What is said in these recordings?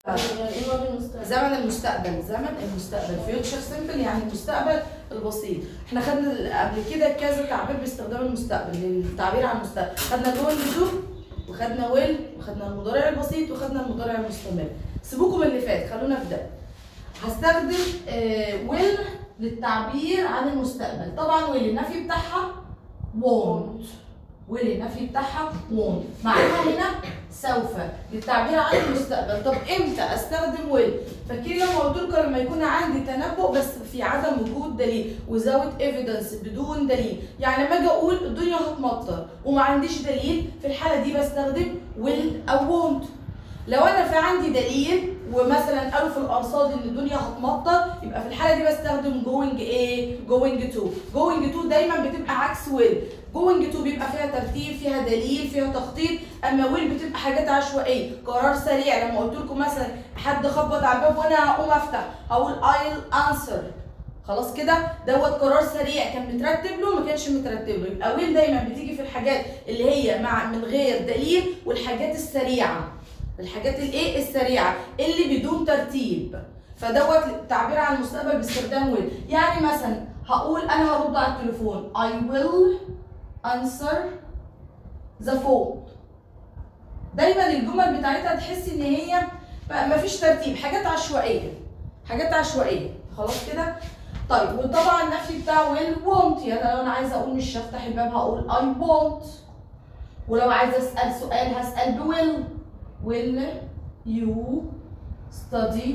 يعني ايه ماضي المستقبل؟ زمن المستقبل زمن المستقبل فيوتشر سيمبل يعني المستقبل البسيط احنا خدنا قبل كده كذا تعبير باستخدام المستقبل للتعبير عن المستقبل خدنا جوينج تو وخدنا ويل وخدنا المضارع البسيط وخدنا المضارع المستمر سيبوكم من اللي فات خلونا في ده هستخدم ويل للتعبير عن المستقبل طبعا ويل النفي بتاعها won't ويل النفي بتاعها won't معناها هنا سوف للتعبير عن المستقبل طب امتى استخدم ويل فاكرين لما قلت لكم لما يكون عندي تنبؤ بس في عدم وجود دليل without evidence بدون دليل يعني لما اجي اقول الدنيا هتمطر وما عنديش دليل في الحاله دي بستخدم will او won't لو انا في عندي دليل ومثلا قالوا في الارصاد ان الدنيا هتمطر يبقى في الحاله دي بستخدم going ايه going to going to دايما بتبقى عكس will going to بيبقى فيها ترتيب فيها دليل فيها تخطيط اما will بتبقى حاجات عشوائيه قرار سريع لما قلت لكم مثلا حد خبط على الباب وانا هقوم افتح هقول I'll answer خلاص كده دوت قرار سريع كان مترتب له ما كانش مترتب له يبقى ويل دايما بتيجي في الحاجات اللي هي مع من غير دليل والحاجات السريعه الحاجات الايه السريعه اللي بدون ترتيب فدوت التعبير عن المستقبل باستخدام will يعني مثلا هقول انا هرد على التليفون I will answer the phone دايما الجمل بتاعتها تحس ان هي مفيش ترتيب حاجات عشوائيه حاجات عشوائيه خلاص كده طيب وطبعا النفي بتاع will won't يعني لو انا عايزه اقول مش هفتح الباب هقول I won't ولو عايزه اسال سؤال هسال ب will will you study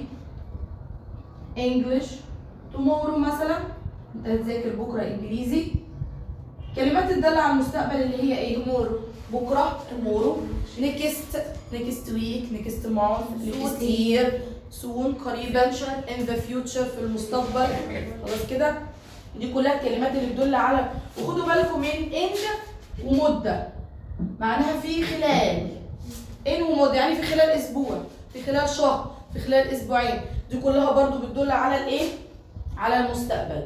English tomorrow مثلا انت هتذاكر بكره انجليزي كلمات الدالة على المستقبل اللي هي ايه tomorrow بكره tomorrow next next week next month next year soon قريبا in the future في المستقبل خلاص كده دي كلها الكلمات اللي بتدل على وخدوا بالكم من ان ومده معناها في خلال ان ومده يعني في خلال اسبوع في خلال شهر في خلال اسبوعين دي كلها برضو بتدل على الايه على المستقبل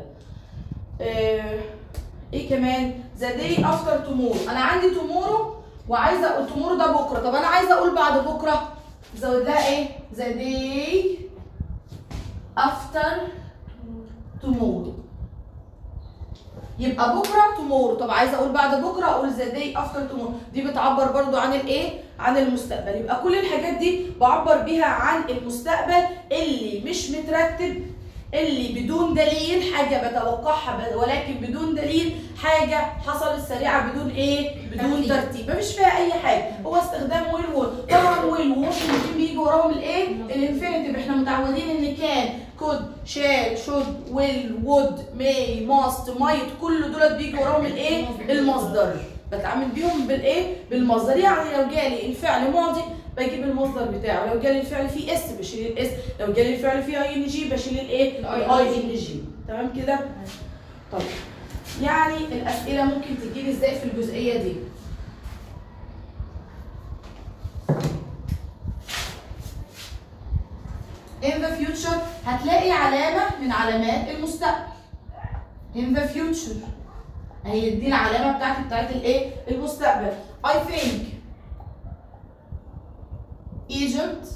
آه ايه كمان ذا داي افتر تومورو انا عندي تومورو وعايزه اقول تومورو ده بكره طب انا عايزه اقول بعد بكره زود لها ايه ذا داي افتر تومورو يبقى بكره تومورو طب عايزه اقول بعد بكره اقول ذا داي افتر تومورو دي بتعبر برضو عن الايه عن المستقبل يبقى كل الحاجات دي بعبر بيها عن المستقبل اللي مش مترتب اللي بدون دليل حاجة بتوقعها ولكن بدون دليل حاجة حصلت سريعة بدون ايه؟ بدون ترتيب مفيش فيها أي حاجة هو استخدام ويل وول طبعا ويل وممكن يكون بيجي وراهم الايه؟ الانفينيتيف احنا متعودين ان كان كود شال شود ويل وود ماي ماست مايت كل دولت بيجي وراهم الايه؟ المصدر بتعامل بيهم بالايه؟ بالمصدر يعني لو جالي الفعل ماضي بجيب المصدر بتاعه لو جالي الفعل فيه اس بشيل الاس لو جالي الفعل فيه اي ان جي بشيل الايه الاي ان جي تمام كده طيب يعني الاسئله ممكن تجي لي ازاي في الجزئيه دي in the future هتلاقي علامه من علامات المستقبل in the future هي دي العلامه بتاعتي بتاعت الايه المستقبل I think Egypt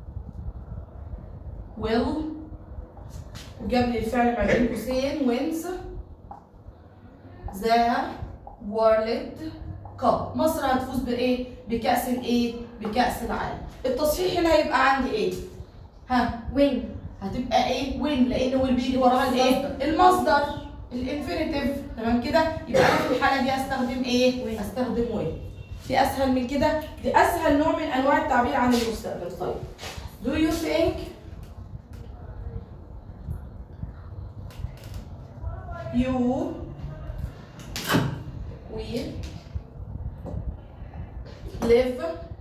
will وجاب لي الفعل ما بين قوسين wins the world cup مصر هتفوز بايه؟ بكأس الايه؟ بكأس العالم التصحيح هنا هيبقى عندي ايه؟ ها وين هتبقى ايه؟ وين لان وين بيجي وراها الايه؟ المصدر الانفينيتيف تمام كده؟ يبقى انا في الحالة دي هستخدم ايه؟ وين. هستخدم وين في اسهل من كده دي اسهل نوع من انواع التعبير عن المستقبل طيب do you think you will live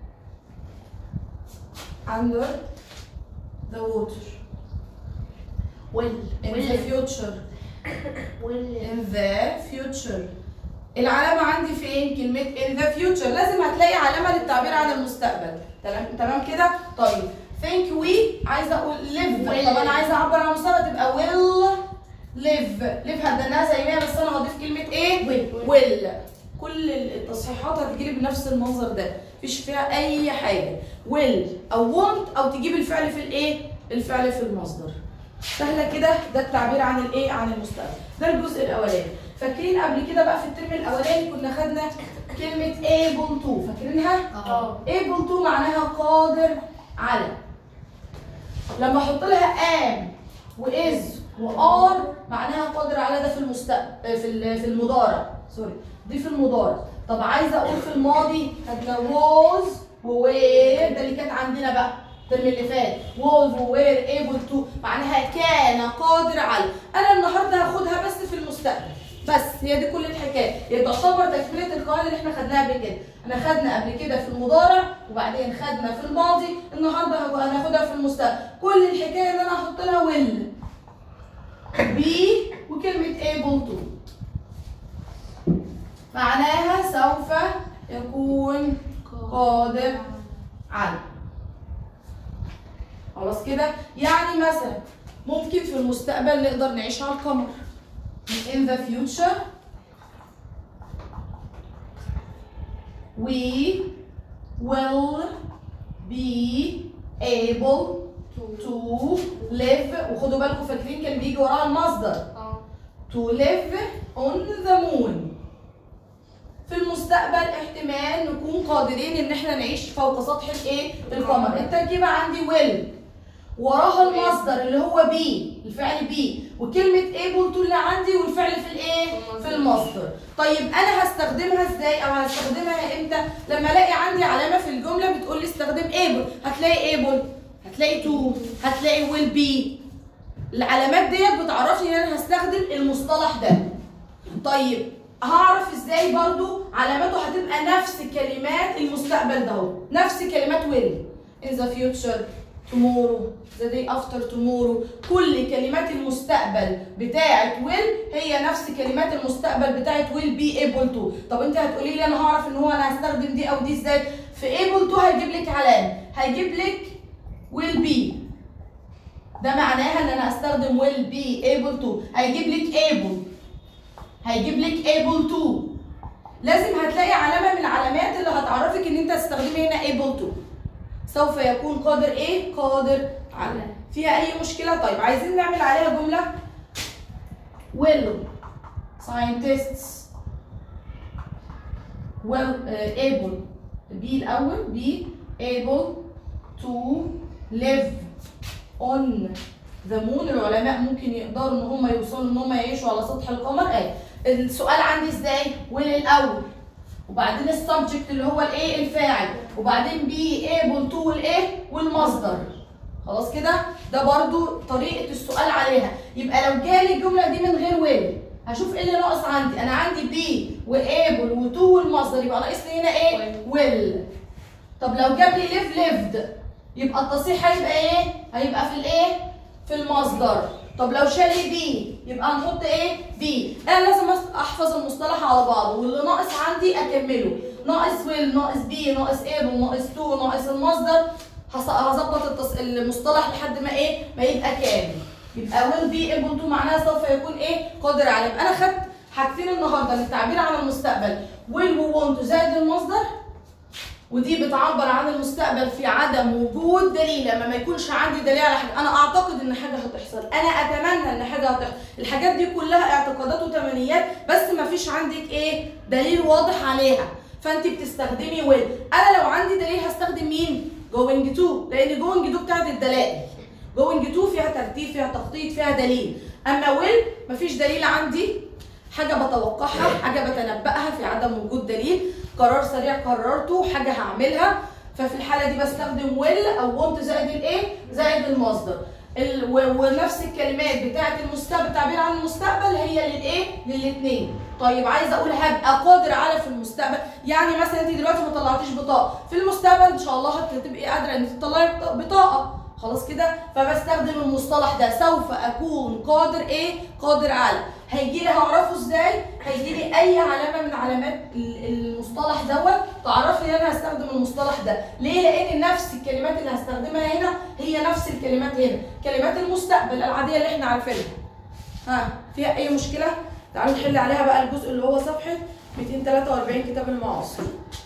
under the water will in the future will in the future العلامة عندي فين؟ كلمة in the future لازم هتلاقي علامة للتعبير عن المستقبل تمام تمام كده؟ طيب think we عايزة أقول live Will. طب أنا عايزة أعبر عن المستقبل تبقى will live live هديناها زي ما هي بس أنا هضيف كلمة إيه؟ will will كل التصحيحات هتجيلي بنفس المنظر ده مفيش فيها اي حاجه will او want او تجيب الفعل في الايه الفعل في المصدر سهله كده ده التعبير عن الايه عن المستقبل ده الجزء الاولاني فاكرين قبل كده بقى في الترم الاولاني كنا خدنا كلمه able to فاكرينها اه able to معناها قادر على لما احط لها am واز وار معناها قادر على ده في المستقبل في ال- في المضارع سوري دي في المضارع طب عايزه اقول في الماضي خدنا was ووير ده اللي كانت عندنا بقى الترم اللي فات was ووير able to معناها كان قادر على انا النهارده هاخدها بس في المستقبل بس هي دي كل الحكايه هي تعتبر تكمله القواعد اللي احنا خدناها قبل كده احنا خدنا قبل كده في المضارع وبعدين خدنا في الماضي النهارده هو- هناخدها في المستقبل كل الحكايه ان انا احط لها will be وكلمه able to معناها سوف يكون قادر على خلاص كده يعني مثلا ممكن في المستقبل نقدر نعيش على القمر in the future we will be able to live وخدوا بالكم فاكرين كان بيجي وراها المصدر اه to live on the moon في المستقبل احتمال نكون قادرين ان احنا نعيش فوق سطح الايه القمر التركيبه عندي will وراها المصدر اللي هو بي الفعل بي وكلمه able to اللي عندي والفعل في الايه في المصدر طيب انا هستخدمها ازاي او هستخدمها امتى لما الاقي عندي علامه في الجمله بتقول لي استخدم able هتلاقي able هتلاقي to هتلاقي will be العلامات ديت بتعرفني ان انا هستخدم المصطلح ده طيب هعرف ازاي برضو علاماته هتبقى نفس كلمات المستقبل ده اهو نفس كلمات will in the future tomorrow the day after tomorrow كل كلمات المستقبل بتاعت will هي نفس كلمات المستقبل بتاعت will be able to طب انت هتقولي لي انا هعرف ان هو انا هستخدم دي او دي ازاي في able to هيجيب لك علامه هيجيب لك will be ده معناها ان انا استخدم will be able to هيجيب لك able هيجيب لك able to لازم هتلاقي علامه من العلامات اللي هتعرفك ان انت هتستخدمي هنا able to سوف يكون قادر ايه قادر على فيها اي مشكله طيب عايزين نعمل عليها جمله will scientists well uh, able be الاول be able to live on the moon العلماء ممكن يقدروا ان هم يوصلوا ان هم يعيشوا على سطح القمر ايه السؤال عندي ازاي will الاول وبعدين السبجكت اللي هو الايه الفاعل وبعدين be able to والايه والمصدر خلاص كده ده برضو طريقه السؤال عليها يبقى لو جالي الجمله دي من غير will هشوف ايه اللي ناقص عندي انا عندي be وable وتو والمصدر يبقى ناقص لي هنا ايه will طب لو جاب لي live lived يبقى التصحيح هيبقى ايه هيبقى في الايه في المصدر طب لو شال لي بي يبقى هنحط ايه بي انا لازم أس- احفظ المصطلح على بعضه واللي ناقص عندي اكمله ناقص ويل ناقص بي ناقص ايبل ناقص تو ناقص المصدر هص- هظبط التص... المصطلح لحد ما ايه ما يبقى كامل يبقى ويل بي ايبل تو معناها سوف يكون ايه قادر على يبقى انا خدت حاجتين النهارده للتعبير عن المستقبل ويل وونت زائد المصدر ودي بتعبر عن المستقبل في عدم وجود دليل لما ما يكونش عندي دليل على حاجه انا اعتقد ان حاجه هتحصل انا اتمنى ان حاجه هتحصل الحاجات دي كلها اعتقادات وتمنيات بس ما فيش عندك ايه دليل واضح عليها فانت بتستخدمي ويل انا لو عندي دليل هستخدم مين جوينج تو لان جوينج تو بتاعت الدلائل جوينج تو فيها ترتيب فيها تخطيط فيها دليل اما ويل مفيش دليل عندي حاجه بتوقعها حاجه بتنبأها في عدم وجود دليل قرار سريع قررته حاجه هعملها ففي الحاله دي بستخدم ويل او وونت زائد الايه زائد المصدر ال و- ونفس الكلمات بتاعه المستقبل التعبير عن المستقبل هي للايه للاثنين طيب عايزه اقول هبقى قادر على في المستقبل يعني مثلا انت دلوقتي ما طلعتيش بطاقه في المستقبل ان شاء الله هتبقي قادره ان انت تطلعي بط- بطاقه خلاص كده فبستخدم المصطلح ده سوف اكون قادر ايه قادر على هيجي لي هعرفه ازاي هيجي لي اي علامه من علامات ال- المصطلح دوت تعرفني ان انا هستخدم المصطلح ده ليه لان نفس الكلمات اللي هستخدمها هنا هي نفس الكلمات هنا كلمات المستقبل العاديه اللي احنا عارفينها ها فيها اي مشكله تعالوا نحل عليها بقى الجزء اللي هو صفحه 243 كتاب المعاصر